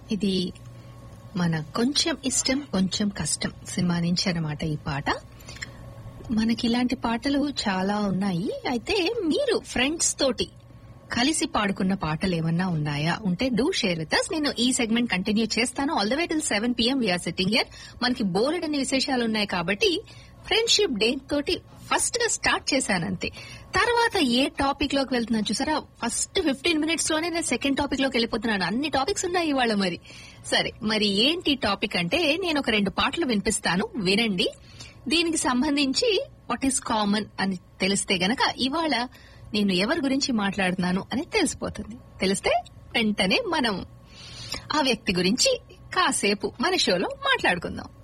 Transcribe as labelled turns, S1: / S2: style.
S1: ఇది మన కొంచెం ఇష్టం కొంచెం కష్టం సినిమా నుంచి అనమాట ఈ పాట మనకి ఇలాంటి పాటలు చాలా ఉన్నాయి అయితే మీరు ఫ్రెండ్స్ తోటి కలిసి పాడుకున్న పాటలు ఏమన్నా ఉన్నాయా ఉంటే డూ షేర్ విత్ అస్ నేను ఈ సెగ్మెంట్ కంటిన్యూ చేస్తాను all the way till seven PM we're sitting here మనకి బోలెడ్ అనే విశేషాలు ఉన్నాయి కాబట్టి ఫ్రెండ్షిప్ డే తోటి ఫస్ట్ గా స్టార్ట్ చేశాను అంతే తర్వాత ఏ టాపిక్ లోకి వెళ్తున్నాను చూసారా ఫస్ట్ ఫిఫ్టీన్ మినిట్స్ లోనే నేను సెకండ్ టాపిక్ లోకి వెళ్ళిపోతున్నాను అన్ని టాపిక్స్ ఉన్నాయి ఇవాళ మరి సరే మరి ఏంటి టాపిక్ అంటే నేను ఒక రెండు పాటలు వినిపిస్తాను వినండి దీనికి సంబంధించి వాట్ ఈస్ కామన్ అని తెలిస్తే గనక ఇవాళ నేను ఎవరి గురించి మాట్లాడుతున్నాను అని తెలిసిపోతుంది తెలిస్తే వెంటనే మనం ఆ వ్యక్తి గురించి కాసేపు మన షోలో మాట్లాడుకుందాం